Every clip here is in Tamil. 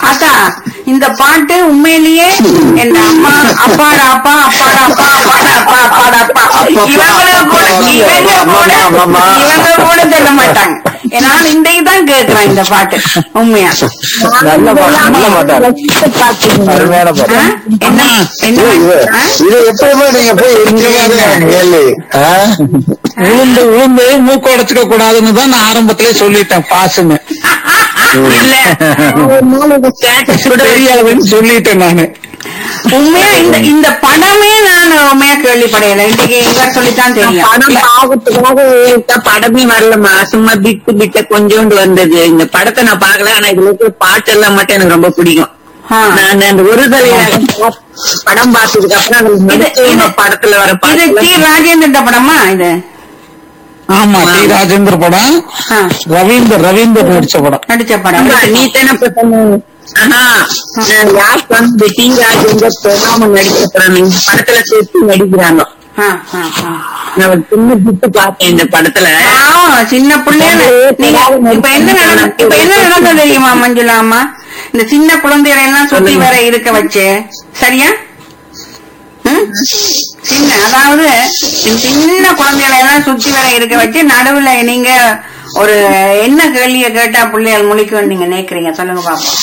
அக்கா இந்த பாட்டு உண்மையிலேயே என் அம்மா அப்பாடா அப்பா அப்பாடா அப்பா அப்பாடா அப்பா அப்பாடா அப்பா இவங்க கூட இவங்க கூட இவங்க கூட சொல்ல மாட்டாங்க நான் இன்றைக்கு தான் கேட்கிறேன் இந்த பாட்டு உண்மையா நல்ல பாட்டு நல்ல பாட்டு அருமையான ஆ? பாட்டு என்ன என்ன இது ஆ? இது எப்பயுமே நீங்க போய் எங்கேயாவது கேள்வி ஆ? விழுந்து விழுந்து மூக்க உடைச்சுக்க கூடாதுன்னு தான் நான் ஆரம்பத்திலே சொல்லிட்டேன் பாசுன்னு இல்ல தெரியாதுன்னு சொல்லிட்டேன் நானு உண்மையா இந்த இந்த படமே நான் உண்மையா கேள்விப்படையல இன்னைக்கு எங்க சொல்லித்தான் தெரியும் படம் பாவத்துக்காக எடுத்தா படமே வரலமா சும்மா பிட்டு பிட்ட கொஞ்சோண்டு வந்தது இந்த படத்தை நான் பார்க்கல ஆனா இதுல இருக்கிற பாட்டு எல்லாம் மட்டும் எனக்கு ரொம்ப பிடிக்கும் ஆ. நான் அந்த ஒரு தலையாக படம் பார்த்ததுக்கு அப்புறம் அதுல நடிச்சவங்க இது- படத்துல வர இது டி பாட்டு ராஜேந்திர படமா இது ஆமா டி ராஜேந்திர படம் ஆ, ரவீந்தர் ரவீந்தர் நடிச்ச படம் நடிச்ச படம் நீ தானே இப்ப சொன்ன ஆஹா நான் லாஸ்ட் வந்து டி ராஜேந்தர் பிரதாமன் நடிச்ச படம் இந்த படத்துல சேர்த்து நடிக்கிறாங்க ஆ, ஆ, ஆ. நான் ஒரு சின்ன பிட்டு பார்த்தேன் இந்த படத்துல ஆ, சின்ன பிள்ளைங்க நீங்க இப்ப என்ன நடந்து இப்ப என்ன நடந்தது தெரியுமா மஞ்சுளா அம்மா இந்த சின்ன குழந்தைகளை எல்லாம் சுத்தி சொல்லுங்க. வர இருக்க வச்சு சரியா ம்? சின்ன அதாவது இந்த சின்ன குழந்தைகளை எல்லாம் சுத்தி வர இருக்க வச்சு நடுவுல நீங்க ஒரு என்ன கேள்விய கேட்டா பிள்ளைகள் முழிக்கும் நீங்க நினைக்கிறீங்க சொல்லுங்க பாப்போம்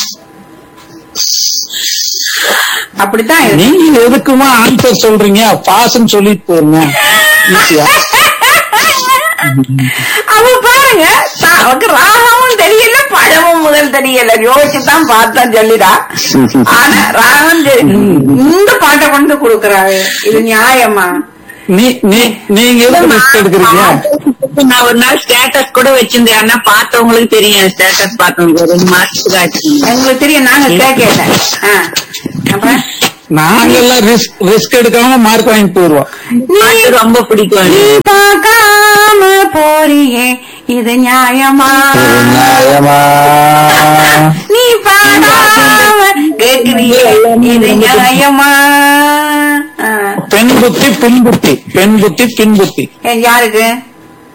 அப்படித்தான் இருக்கு. நீங்க எதுக்குமா ஆன்சர் சொல்றீங்க பாசுன்னு சொல்லிட்டு போயிருங்க ஈஸியா அவ பாருங்க தா- அவக்கு ராகமும் தெரியல பழமும் முதல் தெரியல யோசிச்சுதான் பார்த்தா சொல்லிடா ஆனா ராகம் தெரி- இந்த பாட்டை கொண்டு கொடுக்கறாரு இது நியாயமா நீ நீ நீங்க எதுக்கு ரிஸ்க் எடுக்கிறீங்க நான் ஒரு நாள் ஸ்டேட்டஸ் கூட வச்சிருந்தேன் ஆனா பார்த்தவங்களுக்கு தெரியும் ஸ்டேட்டஸ் பார்த்தவங்களுக்கு ஒரு ரெண்டு மாசத்துக்கு ஆச்சு உங்களுக்கு தெரியும் நாங்க கேட்கல ஆ. அப்புறம் நாங்க எல்லாம் ரிஸ்க் ரிஸ்க் எடுக்காம மார்க் வாங்கிட்டு போயிருவோம் பாட்டு ரொம்ப பிடிக்கும் நீ எனக்கு. பார்க்காம போறியே இது நியாயமா நியாயமா நீ பாடாம கேக்குறியே இது நியாயமா ஆ. பெண் புத்தி பின் புத்தி பெண் புத்தி பின் புத்தி ஏ, யாருக்கு